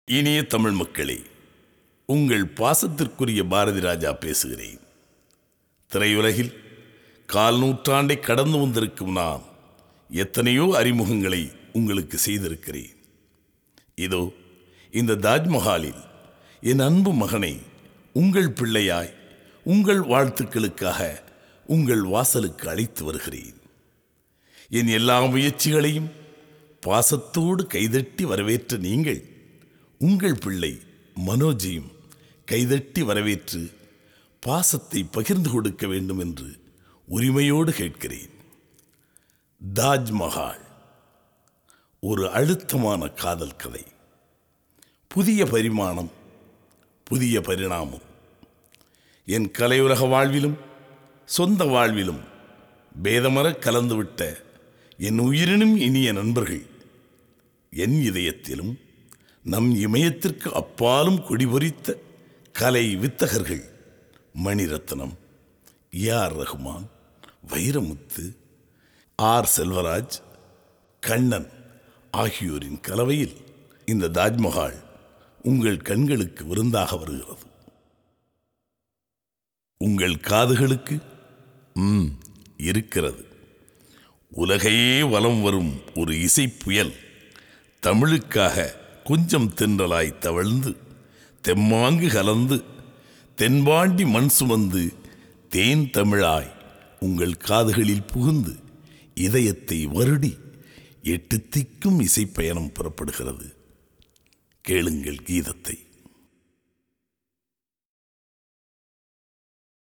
இனிய தமிழ் மக்களே உங்கள் பாசத்திற்குரிய பாரதி ராஜா பேசுகிறேன் திரையுலகில் கால் நூற்றாண்டை கடந்து வந்திருக்கும் நான் எத்தனையோ அறிமுகங்களை உங்களுக்கு செய்திருக்கிறேன் இதோ இந்த தாஜ்மஹாலில் என் அன்பு மகனை உங்கள் பிள்ளையாய் உங்கள் வாழ்த்துக்களுக்காக உங்கள் வாசலுக்கு அழைத்து வருகிறேன் என் எல்லா முயற்சிகளையும் பாசத்தோடு கைதட்டி வரவேற்ற நீங்கள் உங்கள் பிள்ளை மனோஜையும் கைதட்டி வரவேற்று பாசத்தை பகிர்ந்து கொடுக்க வேண்டும் என்று உரிமையோடு கேட்கிறேன் தாஜ்மஹால் ஒரு அழுத்தமான காதல் கதை புதிய பரிமாணம் புதிய பரிணாமம் என் கலையுலக வாழ்விலும் சொந்த வாழ்விலும் பேதமர கலந்துவிட்ட என் உயிரினும் இனிய நண்பர்கள் என் இதயத்திலும் நம் இமயத்திற்கு அப்பாலும் கொடிபொறித்த கலை வித்தகர்கள் Maniratnam A R Rahman Vairamuthu R Selvaraj Kannan ஆகியோரின் கலவையில் இந்த தாஜ்மஹால் உங்கள் கண்களுக்கு விருந்தாக வருகிறது உங்கள் காதுகளுக்கு ம் இருக்கிறது உலகையே வலம் வரும் ஒரு இசை புயல் தமிழுக்காக கொஞ்சம் தென்றலாய் தவழ்ந்து தெம்மாங்கு கலந்து தென்பாண்டி மண் சுமந்து தேன் தமிழாய் உங்கள் காதுகளில் புகுந்து இதயத்தை வருடி எட்டு திக்கும் இசைப்பயணம் புறப்படுகிறது கேளுங்கள் கீதத்தை